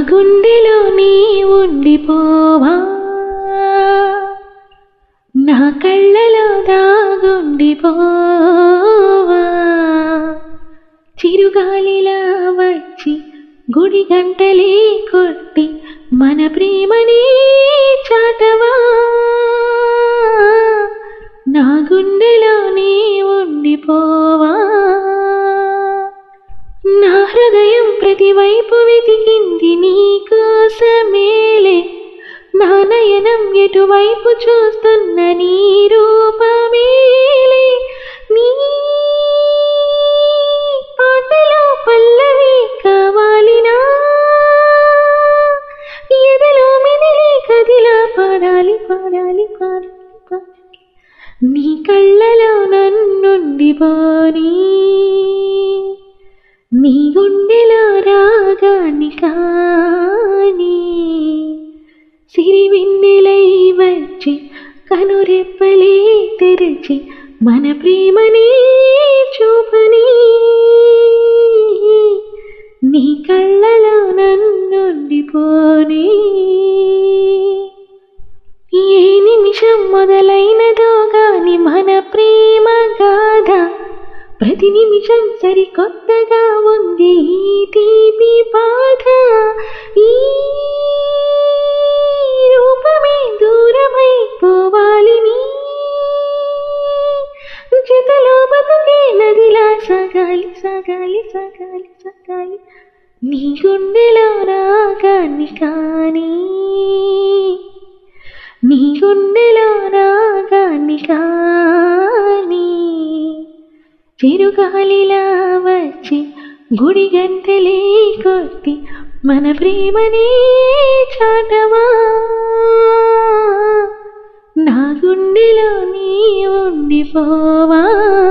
గుండెలో నీ ఉండిపోవా నా కళ్ళలో దాగుండిపోవా చిరుగాలిలా వచ్చి గుడి గంటలే కొట్టి మన ప్రేమని చాటవా నా గుండెలో నీ ఉండిపోవా నా హృదయం ప్రతివైపు వెతికింది నీ కోసమేలే నా నయనం ఎటువైపు చూస్తున్న నీ రూపమేలే నీ పాటలో పల్లవి కావాలినా ఎదలో మిదిలి కదిలా పాడాలి పాడాలి పాడాలి పాడాలి నీ కళ్ళలో నన్నుండిపోని నీ గుండెలో రాగాని కానీ సిరివెన్నెలై వచ్చి కనురెప్పలే తెరచి మన ప్రేమని చూపని నీ కళ్ళలో నన్నుండిపోని ఏ నిమిషం మొదలైనదో గాని మన ప్రేమ గాథ ప్రతి నిమిషం సరికొత్తగా ఉంది ఈ తీపి బాధ ఈ రూపమే దూరమై పోవాలి నీ జతలో బతుకే నదిలా సాగాలి సాగాలి సాగాలి సాగాలి నీ గుండెలో రాగాన్ని కానీ నీ గుండెలో రాగాన్ని కానీ చిరుగాలిలా వచ్చి గుడి గంటలే కొట్టి మన ప్రేమని చాటవా నా గుండెలో నీ ఉండిపోవా